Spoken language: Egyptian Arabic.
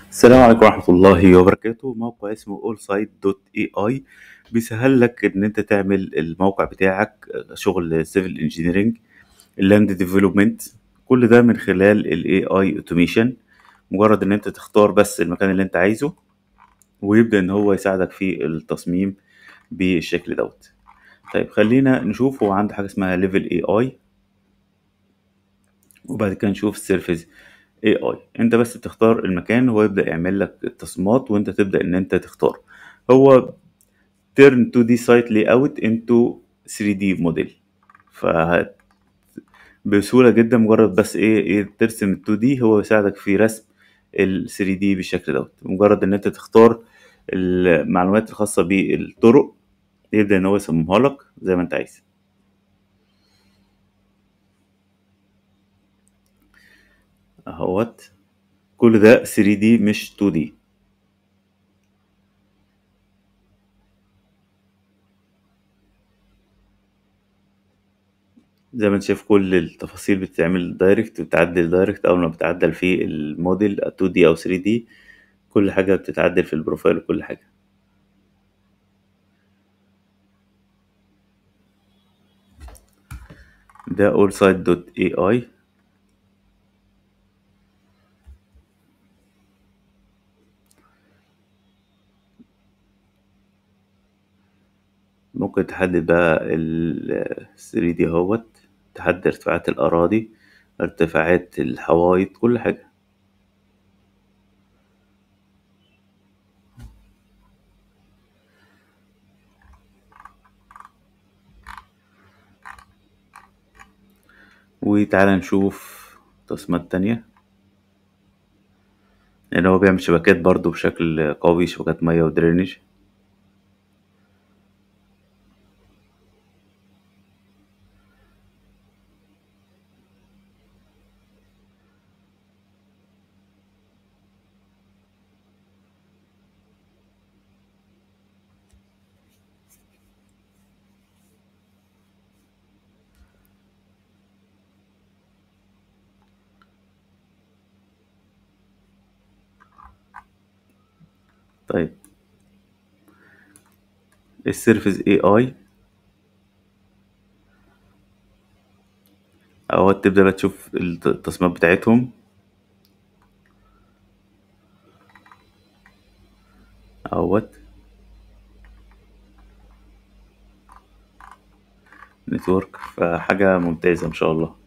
السلام عليكم ورحمة الله وبركاته موقع اسمه allsite.ai بيسهل لك ان انت تعمل الموقع بتاعك شغل سيفل انجينيرنج اللاند ديفلوبمنت كل ده من خلال الاي اي اوتوميشن مجرد ان انت تختار بس المكان اللي انت عايزه ويبدأ ان هو يساعدك في التصميم بالشكل دوت طيب خلينا نشوف هو عنده حاجة اسمها ليفل اي اي وبعد كده نشوف السيرفيس اي اي انت بس بتختار المكان هو يبدا يعمل لك التصميمات وانت تبدا ان انت تختار هو turn 2D site layout into 3D موديل ف بسهولة جدا مجرد بس ايه, إيه ترسم ال 2D هو يساعدك في رسم ال 3D بالشكل دوت مجرد ان انت تختار المعلومات الخاصة بالطرق يبدأ ان هو يصممها لك زي ما انت عايز اهوت كل ده 3D مش 2D زي ما انت شايف كل التفاصيل بتتعمل دايركت بتعدل دايركت اول ما بتعدل في الموديل 2D او 3D كل حاجة بتتعدل في البروفايل وكل حاجة ده allsite.ai ممكن تحدد بقى ال 3D اهوت تحدد ارتفاعات الأراضي ارتفاعات الحوايط كل حاجة وتعالى نشوف تصميمات تانية لأن هو بيعمل شبكات برضو بشكل قوي شبكات مية ودرينج طيب السيرفيس اي اي اهوت تبدأ بقى تشوف التصميمات بتاعتهم اهوت نتورك فحاجة ممتازة ان شاء الله